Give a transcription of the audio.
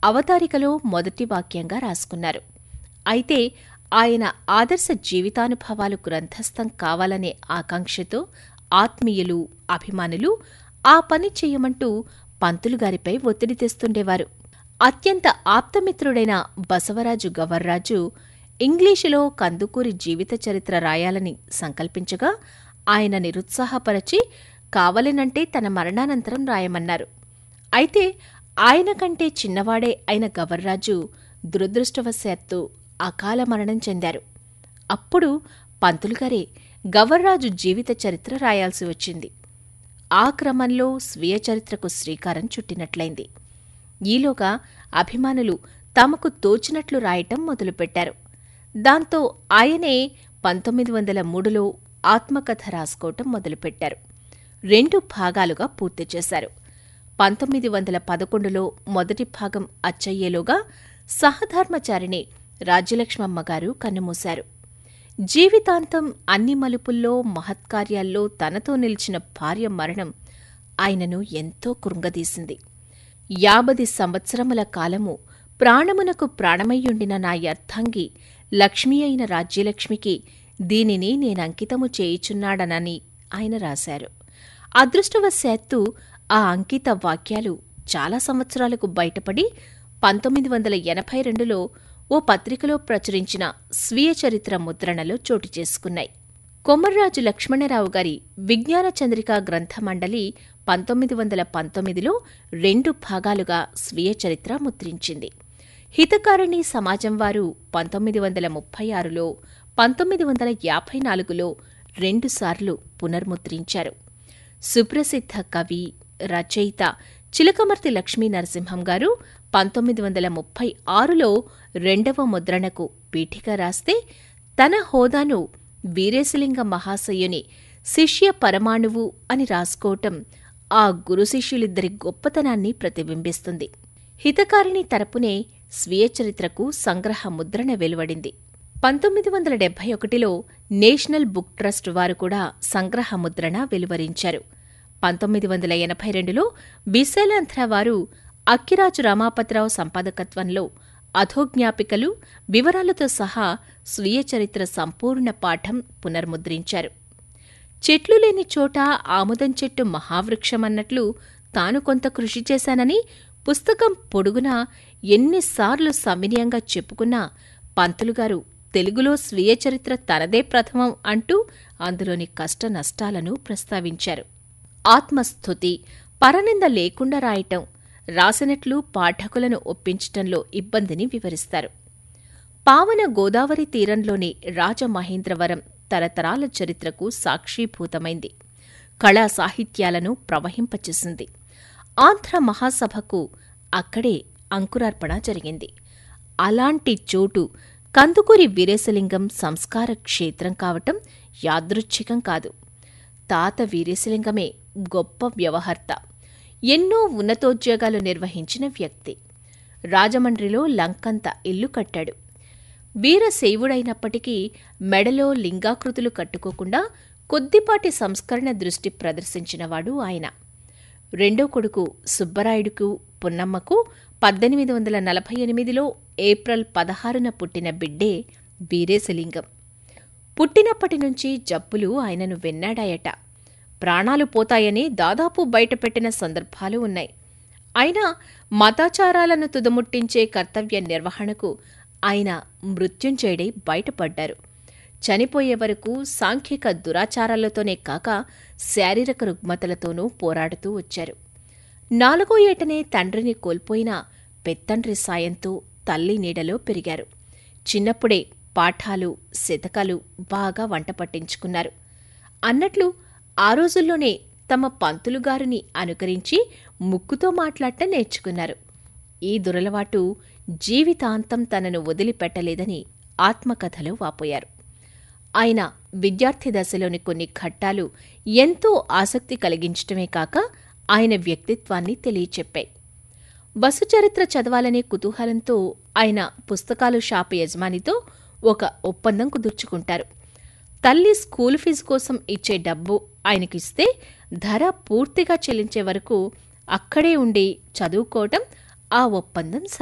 అవతారికలో మొదటి వాక్యంగా రాసుకున్నారు అయితే ఆయన ఆదర్శ జీవితానుభవాలు గ్రంథస్థం కావాలనే ఆకాంక్షతో ఆత్మీయులు అభిమానులు ఆ పని చేయమంటూ పంతులుగారిపై ఒత్తిడి తెస్తుండేవారు అత్యంత ఆప్తమిత్రుడైన బసవరాజు గవర్రాజు ఇంగ్లీషులో కందుకూరి జీవిత చరిత్ర రాయాలని సంకల్పించగా ఆయన నిరుత్సాహపరచి కావలనంటే తన మరణానంతరం రాయమన్నారు అయితే ఆయన కంటే చిన్నవాడే అయిన గవర్రాజు దురదృష్టవశాత్తు అకాల మరణం చెందారు అప్పుడు పంతులుగారే గవర్రాజు జీవిత చరిత్ర రాయాల్సి వచ్చింది ఆ క్రమంలో స్వీయ చరిత్రకు శ్రీకారం చుట్టినట్లయింది ఈలోగా అభిమానులు తమకు తోచినట్లు రాయటం మొదలుపెట్టారు దాంతో ఆయనే పంతొమ్మిది వందల మూడులో ఆత్మకథ రాసుకోవటం మొదలుపెట్టారు రెండు భాగాలుగా పూర్తి చేశారు పంతొమ్మిది వందల పదకొండులో మొదటి భాగం అచ్చయ్యేలోగా సహధర్మచారిణి రాజ్యలక్ష్మమ్మ గారు కన్నుమూశారు జీవితాంతం అన్ని మలుపుల్లో మహత్కార్యాల్లో తనతో నిలిచిన భార్య మరణం ఆయనను ఎంతో కృంగదీసింది యాభది సంవత్సరముల కాలము ప్రాణమునకు ప్రాణమయ్యుండిన నా అర్థంగి లక్ష్మి అయిన రాజ్యలక్ష్మికి దీనిని నేనంకితము చేయుచున్నాడనని ఆయన రాశారు అదృష్టవశాత్తు ఆ అంకిత వాక్యాలు చాలా సంవత్సరాలకు బయటపడి పంతొమ్మిది వందల ఎనభై రెండులో ఓ పత్రికలో ప్రచురించిన స్వీయ చరిత్ర ముద్రణలో చోటు చేసుకున్నాయి కొమర్రాజు లక్ష్మణరావు గారి విజ్ఞాన చంద్రిక గ్రంథమండలి పంతొమ్మిది వందల పంతొమ్మిదిలో రెండు భాగాలుగా స్వీయ చరిత్ర ముద్రించింది హితకారిణి సమాజం వారు పంతొమ్మిది వందల ముప్పై ఆరులో పంతొమ్మిది వందల యాభై నాలుగులో రెండుసార్లు పునర్ముద్రించారు సుప్రసిద్ధ కవి రచయిత చిలకమర్తి లక్ష్మీ నరసింహం గారు పంతొమ్మిది వందల ముప్పై ఆరులో రెండవ ముద్రణకు పీఠిక రాస్తే తన హోదాను వీరేశలింగ మహాశయుని శిష్య పరమాణువు అని రాసుకోవటం ఆ గురు శిష్యులిద్దరి గొప్పతనాన్ని ప్రతిబింబిస్తుంది హితకారిణి తరపునే స్వీయ చరిత్రకు సంగ్రహ ముద్రణ వెలువడింది పంతొమ్మిది వందల డెబ్బై ఒకటిలో నేషనల్ బుక్ ట్రస్ట్ వారు కూడా సంగ్రహ ముద్రణ వెలువరించారు పంతొమ్మిది వందల ఎనభై రెండులో బిశలాంధ్ర వారు అక్కిరాజు రామాపతిరావు సంపాదకత్వంలో అధోజ్ఞాపికలు వివరాలతో సహా స్వీయ చరిత్ర సంపూర్ణ పాఠం పునర్ముద్రించారు చెట్లు లేని చోట ఆముదం చెట్టు మహావృక్షమన్నట్లు తాను కొంత కృషి చేశానని పుస్తకం పొడుగునా ఎన్నిసార్లు సవినయంగా చెప్పుకున్నా పంతులుగారు తెలుగులో స్వీయ చరిత్ర తనదే ప్రథమం అంటూ అందులోని కష్ట నష్టాలను ప్రస్తావించారు ఆత్మస్థుతి పరనింద లేకుండా రాయటం రాసినట్లు పాఠకులను ఒప్పించటంలో ఇబ్బందిని వివరిస్తారు పావన గోదావరి తీరంలోని రాజమహేంద్రవరం తరతరాల చరిత్రకు సాక్షీభూతమైంది కళా సాహిత్యాలను ప్రవహింపచేసింది ఆంధ్ర మహాసభకు అక్కడే అంకురార్పణ జరిగింది అలాంటి చోటు కందుకూరి వీరేశలింగం సంస్కార క్షేత్రం కావటం యాదృచ్ఛికం కాదు తాత వీరేశలింగమే గొప్ప వ్యవహర్త ఎన్నో ఉన్నతోద్యోగాలు నిర్వహించిన వ్యక్తి రాజమండ్రిలో లంకంత ఇల్లు కట్టాడు వీరశైవుడైనప్పటికీ మెడలో లింగాకృతులు కట్టుకోకుండా కొద్దిపాటి సంస్కరణ దృష్టి ప్రదర్శించినవాడు ఆయన రెండో కొడుకు సుబ్బరాయుడుకు పున్నమ్మకు పద్దెనిమిది వందల నలభై ఎనిమిదిలో ఏప్రిల్ పదహారున పుట్టిన బిడ్డే వీరేశలింగం పుట్టినప్పటి నుంచి జబ్బులు ఆయనను వెన్నాడాయట ప్రాణాలు పోతాయని దాదాపు బయటపెట్టిన సందర్భాలు ఉన్నాయి అయినా మతాచారాలను తుదముట్టించే కర్తవ్య నిర్వహణకు ఆయన మృత్యుంజయుడై బయటపడ్డారు చనిపోయే వరకు సాంఘిక దురాచారాలతోనే కాక శారీరక రుగ్మతలతోనూ పోరాడుతూ వచ్చారు నాలుగో ఏటనే తండ్రిని కోల్పోయిన పెత్తండ్రి సాయంతో తల్లి నీడలో పెరిగారు చిన్నప్పుడే పాఠాలు శతకాలు బాగా వంట పట్టించుకున్నారు అన్నట్లు ఆ రోజుల్లోనే తమ పంతులుగారిని అనుకరించి ముక్కుతో మాట్లాడటం నేర్చుకున్నారు ఈ దురలవాటు జీవితాంతం తనను వదిలిపెట్టలేదని ఆత్మకథలో వాపోయారు ఆయన విద్యార్థి దశలోని కొన్ని ఘట్టాలు ఎంతో ఆసక్తి కలిగించటమే కాక ఆయన వ్యక్తిత్వాన్ని తెలియచెప్పాయి బస్సు చరిత్ర చదవాలనే కుతూహలంతో ఆయన పుస్తకాలు షాపు యజమానితో ఒక ఒప్పందం కుదుర్చుకుంటారు తల్లి స్కూల్ ఫీజు కోసం ఇచ్చే డబ్బు ఆయనకిస్తే ధర పూర్తిగా చెల్లించే వరకు అక్కడే ఉండి చదువుకోవటం ఆ ఒప్పందం